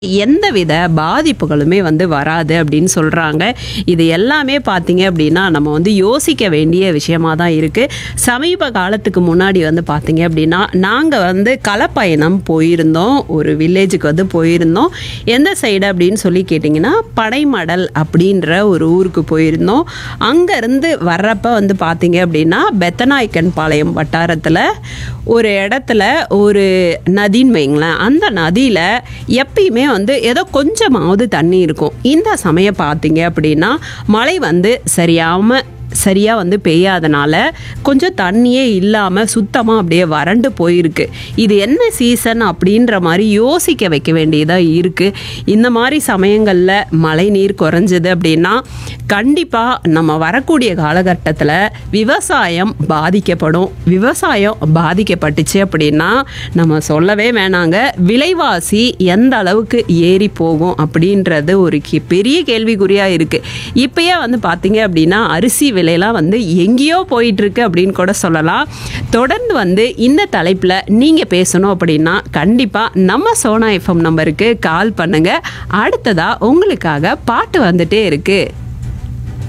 எந்தவித பாதிப்புகளுமே வந்து வராது அப்படின்னு சொல்கிறாங்க இது எல்லாமே பார்த்தீங்க அப்படின்னா நம்ம வந்து யோசிக்க வேண்டிய விஷயமா தான் இருக்குது சமீப காலத்துக்கு முன்னாடி வந்து பார்த்தீங்க அப்படின்னா நாங்கள் வந்து களப்பயணம் போயிருந்தோம் ஒரு வில்லேஜுக்கு வந்து போயிருந்தோம் எந்த சைடு அப்படின்னு சொல்லி கேட்டிங்கன்னா படைமடல் அப்படின்ற ஒரு ஊருக்கு போயிருந்தோம் அங்கேருந்து வர்றப்ப வந்து பார்த்தீங்க அப்படின்னா பெத்தநாயக்கன் பாளையம் வட்டாரத்தில் ஒரு இடத்துல ஒரு நதின்னு வைங்களேன் அந்த நதியில் எப்பயுமே வந்து ஏதோ கொஞ்சமாவது தண்ணி இருக்கும் இந்த சமயம் பார்த்தீங்க அப்படின்னா மழை வந்து சரியாம சரியாக வந்து பெய்யாதனால கொஞ்சம் தண்ணியே இல்லாமல் சுத்தமாக அப்படியே வறண்டு போயிருக்கு இது என்ன சீசன் அப்படின்ற மாதிரி யோசிக்க வைக்க வேண்டியதாக இருக்குது இந்த மாதிரி சமயங்களில் மழை நீர் குறைஞ்சது அப்படின்னா கண்டிப்பாக நம்ம வரக்கூடிய காலகட்டத்தில் விவசாயம் பாதிக்கப்படும் விவசாயம் பாதிக்கப்பட்டுச்சு அப்படின்னா நம்ம சொல்லவே வேணாங்க விலைவாசி எந்த அளவுக்கு ஏறி போகும் அப்படின்றது ஒரு கி- பெரிய கேள்விக்குறியாக இருக்குது இப்பயே வந்து பார்த்தீங்க அப்படின்னா அரிசி விலையெல்லாம் வந்து எங்கேயோ போயிட்டு இருக்கு அப்படின்னு கூட சொல்லலாம் தொடர்ந்து வந்து இந்த தலைப்பில் நீங்கள் பேசணும் அப்படின்னா கண்டிப்பாக நம்ம சோனா எஃப்எம் நம்பருக்கு கால் பண்ணுங்க அடுத்ததாக உங்களுக்காக பாட்டு வந்துட்டே இருக்குது